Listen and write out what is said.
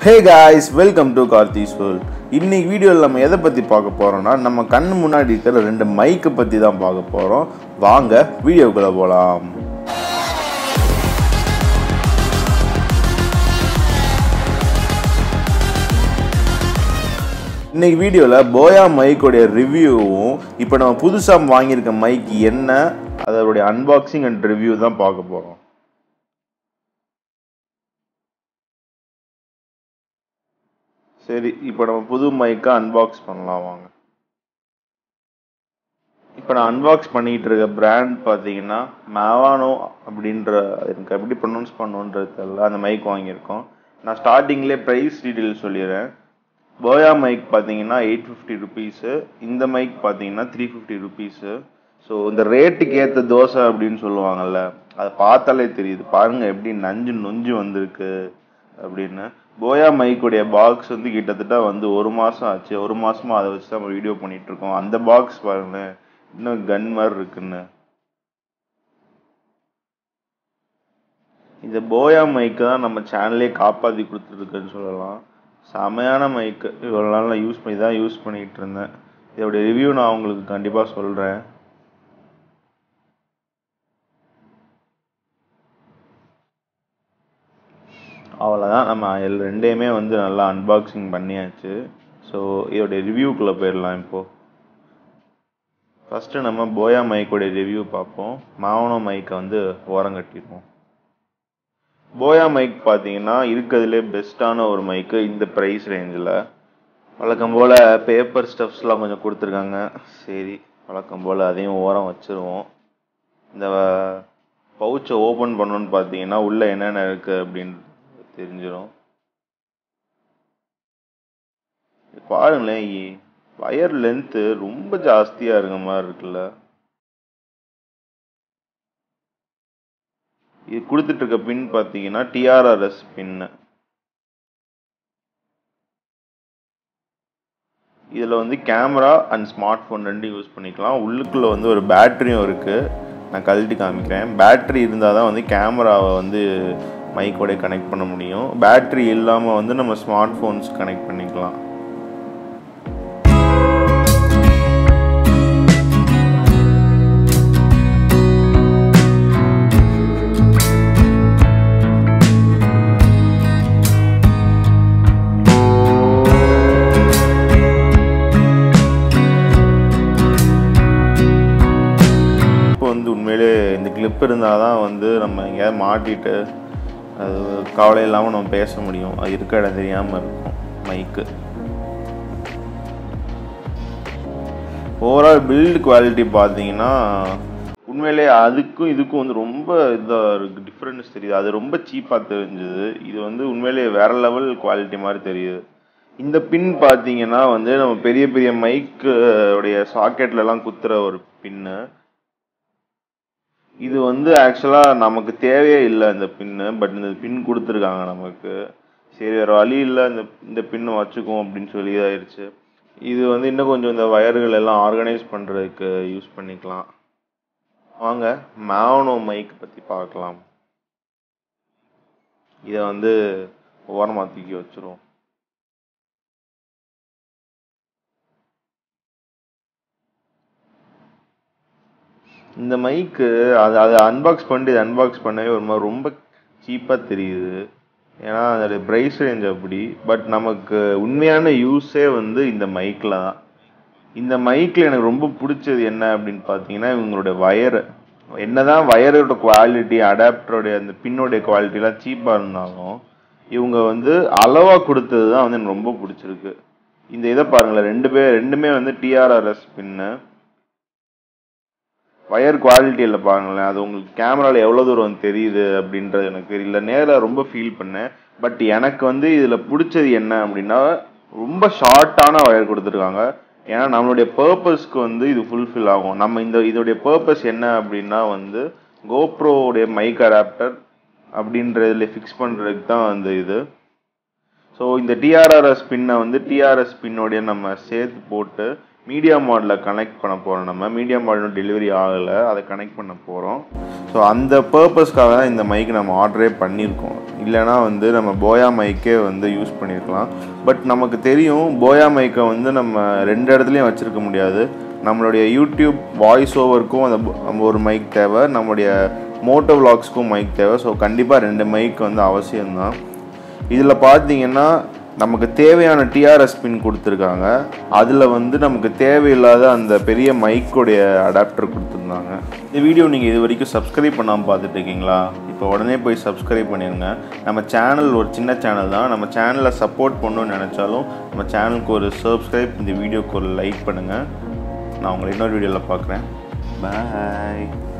hey guys welcome to Karthi's world இன்னைக்கு வீடியோவில் நம்ம எதை பற்றி பார்க்க போகிறோம்னா நம்ம கண்ணு முன்னாடி இருக்கிற ரெண்டு மைக்கை பற்றி தான் பார்க்க போகிறோம் வாங்க வீடியோக்குள்ளே போகலாம் இன்னைக்கு வீடியோவில் போயா மைக்கோடைய ரிவ்யூவும் இப்போ நம்ம புதுசாக வாங்கியிருக்க மைக் என்ன அதோடைய அன்பாக்சிங் அண்ட் ரிவ்யூ தான் பார்க்க போகிறோம் சரி இப்போ நம்ம புது மைக்கை அன்பாக்ஸ் பண்ணலாம் வாங்க இப்போ நான் அன்பாக்ஸ் பண்ணிட்டு இருக்க பிராண்ட் பார்த்தீங்கன்னா மேவானோ அப்படின்ற எனக்கு எப்படி ப்ரொனவுன்ஸ் பண்ணுன்றது தெரியல அந்த மைக் வாங்கியிருக்கோம் நான் ஸ்டார்டிங்லேயே ப்ரைஸ் டீட்டெயில் சொல்லிடுறேன் போயா மைக் பார்த்தீங்கன்னா எயிட் ஃபிஃப்டி ருபீஸு இந்த மைக் பார்த்தீங்கன்னா த்ரீ ஃபிஃப்டி ருபீஸு ஸோ இந்த ரேட்டுக்கு ஏற்ற தோசை அப்படின்னு சொல்லுவாங்கல்ல அதை பார்த்தாலே தெரியுது பாருங்க எப்படி நஞ்சு நொஞ்சு வந்திருக்கு அப்படின்னு போயா மைக்குடைய பாக்ஸ் வந்து கிட்டத்தட்ட வந்து ஒரு மாதம் ஆச்சு ஒரு மாசமா அதை வச்சு தான் நம்ம வீடியோ பண்ணிட்டு இருக்கோம் அந்த பாக்ஸ் பாருங்களேன் இன்னும் கன் மாதிரி இருக்குன்னு இந்த போயா மைக்கு தான் நம்ம சேனலே காப்பாற்றி கொடுத்துருக்குன்னு சொல்லலாம் செமையான மைக்கு இவ்வளோ நாள் நான் யூஸ் பண்ணி தான் யூஸ் பண்ணிகிட்டு இருந்தேன் இதோடைய ரிவ்யூ நான் உங்களுக்கு கண்டிப்பாக சொல்கிறேன் அவ்வளோதான் நம்ம எல் ரெண்டையுமே வந்து நல்லா அன்பாக்சிங் பண்ணியாச்சு ஸோ இதோடைய ரிவ்யூக்குள்ளே போயிடலாம் இப்போது ஃபஸ்ட்டு நம்ம போயா மைக்கோடைய ரிவ்யூ பார்ப்போம் மாவனோ மைக்கை வந்து ஓரம் கட்டிடுவோம் போயா மைக் பார்த்தீங்கன்னா இருக்கிறதுலே பெஸ்ட்டான ஒரு மைக்கு இந்த ப்ரைஸ் ரேஞ்சில் வழக்கம் போல் பேப்பர் ஸ்டப்ஸ்லாம் கொஞ்சம் கொடுத்துருக்காங்க சரி வழக்கம் போல் அதையும் ஓரம் வச்சுருவோம் இந்த பவுச்சை ஓப்பன் பண்ணணுன்னு பார்த்தீங்கன்னா உள்ளே என்னென்ன இருக்குது அப்படின்னு தெரிஞ்சிடும் பாருங்களேன் வயர் லென்த்து ரொம்ப ஜாஸ்தியாக இருக்க மாதிரி இருக்குல்ல இது கொடுத்துட்டு இருக்க பின் பார்த்தீங்கன்னா டிஆர்ஆர்எஸ் பின்னு இதில் வந்து கேமரா அண்ட் ஸ்மார்ட் ஃபோன் ரெண்டும் யூஸ் பண்ணிக்கலாம் உள்ளுக்குள்ளே வந்து ஒரு பேட்டரியும் இருக்குது நான் கழட்டி காமிக்கிறேன் பேட்டரி இருந்தால் தான் வந்து கேமராவை வந்து மைக்கோட கனெக்ட் பண்ண முடியும் பேட்டரி இல்லாமல் வந்து நம்ம ஸ்மார்ட் ஃபோன்ஸ் கனெக்ட் பண்ணிக்கலாம் இப்போ வந்து உண்மையிலே இந்த கிளிப் இருந்தால் தான் வந்து நம்ம எங்கேயாவது மாட்டிட்டு அது கவலை இல்லாமல் நம்ம பேச முடியும் அது இருக்க இடம் தெரியாமல் இருக்கும் மைக்கு ஓவரால் பில்டு குவாலிட்டி பார்த்தீங்கன்னா உண்மையிலே அதுக்கும் இதுக்கும் வந்து ரொம்ப இதாக இருக்குது டிஃப்ரென்ஸ் தெரியுது அது ரொம்ப சீப்பாக தெரிஞ்சுது இது வந்து உண்மையிலே வேற லெவல் குவாலிட்டி மாதிரி தெரியுது இந்த பின் பார்த்தீங்கன்னா வந்து நம்ம பெரிய பெரிய மைக்கு உடைய சாக்கெட்லலாம் குத்துற ஒரு பின்னு இது வந்து ஆக்சுவலாக நமக்கு தேவையே இல்லை இந்த பின்னு பட் இந்த பின் கொடுத்துருக்காங்க நமக்கு சரி வேறு வழி இல்லை இந்த இந்த பின்னு வச்சுக்குவோம் அப்படின்னு சொல்லி ஆயிடுச்சு இது வந்து இன்னும் கொஞ்சம் இந்த வயர்கள் எல்லாம் ஆர்கனைஸ் பண்ணுறதுக்கு யூஸ் பண்ணிக்கலாம் வாங்க மேவனோ மைக் பற்றி பார்க்கலாம் இதை வந்து ஓரமாக தூக்கி வச்சுருவோம் இந்த மைக்கு அது அதை அன்பாக்ஸ் பண்ணிட்டு அன்பாக்ஸ் பண்ணவே ஒரு மாதிரி ரொம்ப சீப்பாக தெரியுது ஏன்னா அதோடைய ப்ரைஸ் ரேஞ்ச் அப்படி பட் நமக்கு உண்மையான யூஸே வந்து இந்த மைக்கில் தான் இந்த மைக்கில் எனக்கு ரொம்ப பிடிச்சது என்ன அப்படின்னு பார்த்தீங்கன்னா இவங்களுடைய வயரு என்னதான் வயரோட குவாலிட்டி அடாப்டருடைய அந்த பின்னோடைய குவாலிட்டிலாம் சீப்பாக இருந்தாலும் இவங்க வந்து அளவாக கொடுத்தது தான் வந்து எனக்கு ரொம்ப பிடிச்சிருக்கு இந்த இதை பாருங்களேன் ரெண்டு பேர் ரெண்டுமே வந்து டிஆர்ஆர்எஸ் பின்னு வயர் குவாலிட்டியில் பாருங்களேன் அது உங்களுக்கு கேமராவில் எவ்வளோ தூரம் தெரியுது அப்படின்றது எனக்கு தெரியல நேரில் ரொம்ப ஃபீல் பண்ணேன் பட் எனக்கு வந்து இதில் பிடிச்சது என்ன அப்படின்னா ரொம்ப ஷார்ட்டான வயர் கொடுத்துருக்காங்க ஏன்னா நம்மளுடைய பர்பஸ்க்கு வந்து இது ஃபுல்ஃபில் ஆகும் நம்ம இந்த இதோடைய பர்பஸ் என்ன அப்படின்னா வந்து கோப்ரோடைய மைக் அடாப்டர் அப்படின்றதுல ஃபிக்ஸ் பண்ணுறதுக்கு தான் வந்து இது ஸோ இந்த டிஆர்ஆர்எஸ் பின்னை வந்து டிஆர்எஸ் பின்னோடைய நம்ம சேர்த்து போட்டு மீடியா மாடலில் கனெக்ட் பண்ண போகிறோம் நம்ம மீடியா மாடலும் டெலிவரி ஆகலை அதை கனெக்ட் பண்ண போகிறோம் ஸோ அந்த பர்பஸ்க்காக தான் இந்த மைக் நம்ம ஆர்டரே பண்ணியிருக்கோம் இல்லைனா வந்து நம்ம போயா மைக்கே வந்து யூஸ் பண்ணியிருக்கலாம் பட் நமக்கு தெரியும் போயா மைக்கை வந்து நம்ம ரெண்டு இடத்துலையும் வச்சுருக்க முடியாது நம்மளுடைய யூடியூப் வாய்ஸ் ஓவருக்கும் அந்த ப- நம்ம ஒரு மைக் தேவை நம்மளுடைய மோட்டோ விளாக்ஸ்க்கும் மைக் தேவை ஸோ கண்டிப்பாக ரெண்டு மைக் வந்து அவசியம்தான் இதில் பார்த்தீங்கன்னா நமக்கு தேவையான டிஆர்எஸ் பின் கொடுத்துருக்காங்க அதில் வந்து நமக்கு தேவையில்லாத அந்த பெரிய மைக்கோடைய அடாப்டர் கொடுத்துருந்தாங்க இந்த வீடியோ நீங்கள் இது வரைக்கும் சப்ஸ்கிரைப் பண்ணாமல் பார்த்துட்டு இருக்கீங்களா இப்போ உடனே போய் சப்ஸ்கிரைப் பண்ணிடுங்க நம்ம சேனல் ஒரு சின்ன சேனல் தான் நம்ம சேனலை சப்போர்ட் பண்ணணும்னு நினச்சாலும் நம்ம சேனலுக்கு ஒரு சப்ஸ்கிரைப் இந்த வீடியோக்கு ஒரு லைக் பண்ணுங்கள் நான் உங்களை இன்னொரு வீடியோவில் பார்க்குறேன் பாய்